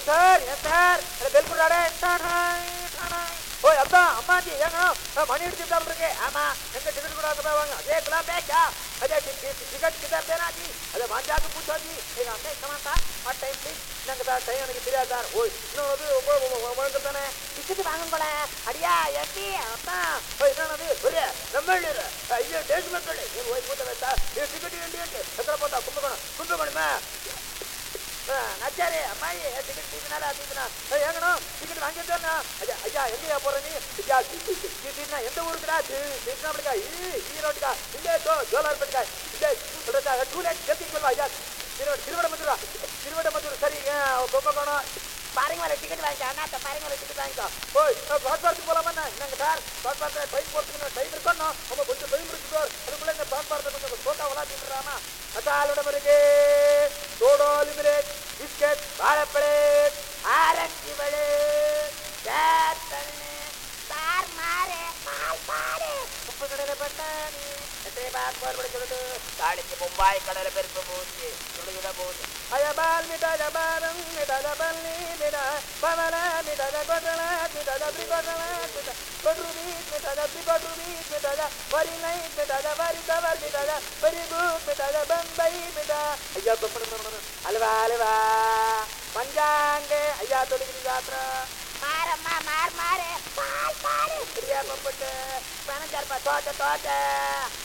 sir ஏன் sir bell குடுறாடே ஓய் அப்பா அம்மாஜி ஏங்க மணி அடிச்சுட்டா இருக்கு ஆமா எங்க டிக்கெட் கூட போய் வாங்க அதே குலாம் பேக்கா அதே டிக்கெட் கிட்ட பேனா ஜி அதே மாஞ்சாக்கு பூச்சா ஜி எங்க அம்மா கமாண்டா ஆ டைம் ப்ளீஸ் நாங்க சார் டைம் எனக்கு தெரியாது சார் ஓய் இன்னொரு வழங்க தானே டிக்கெட் வாங்குங்கள அடியா எட்டி அப்பா ஓய் என்னது ஒரே நம்மளூர் ஐயோ தேச மக்கள் நீ ஓய் போட்ட வைத்தா நீ டிக்கெட் வேண்டி எத்தனை போட்டா கும்பகோணம் கும்பகோணமா நச்சாரு அம்மாயி டிக்கெட் தீக்கினாரா தீக்கினா ஏங்கணும் டிக்கெட் வாங்கிட்டா ஐயா ஐயா எங்கேயா போற நீ ஐயா தீக்கினா எந்த ஊருக்குடா தீக்கினா அப்படிக்கா ஈரோட்டுக்கா இல்லே ஜோ ஜோலார்பேட்டுக்கா இல்லே சொல்றா டூ லேட் சேர்த்திங்களா ஐயா திருவட திருவடமதுரா திருவடமதுரா சரி கும்பகோணம் பாருங்க மேல டிக்கெட் வாங்கிக்கோ அண்ணா பாருங்க மேல டிக்கெட் வாங்கிக்கோ ஓய் பிளாட்பாரத்துக்கு போலாமா என்னங்க சார் பிளாட்பாரத்துல ட்ரெயின் போறதுக்கு டைம் இருக்கணும் நம்ம கொஞ்சம் டைம் இருக்கு சார் அதுக்குள்ள இந்த பிளாட்பாரத்தை கொஞ்சம் போட்டா விளாட்டிடுறாமா மசாலோட இருக்கு சோடாலி மிலேட் பிஸ்கட் வாழைப்பழம் ஆரஞ்சு பழம் சேத்தண்ணு சார் மாறு பால் பாரு உப்பு கடலை பட்டாணி எத்தனை பால் போர் சொல்லுது காலைக்கு மும்பாய் கடலை பெருப்பு போச்சு சொல்லுகிற போச்சு அயபால் மிடாத பாரம் மிடாத பள்ளி மிடா பவன மிடாத கொட்டல மிடாத அப்படி கொட்டல மிடா கொட்ருவி மிடாத அப்படி கொட்ருவி மிடாத வரி லை மிடாத வரி தவர் மிடாத வரி கு மிடாத பம்பை மிடா ஐயா பப்பட அல்வா அல்வா பஞ்சாங்க ஐயா தொழுகிற யாத்திரா மாறம்மா மாறு மாறு பால் பாரு பிரியா பம்பட்டு பனஞ்சார்ப்பா தோட்ட தோட்ட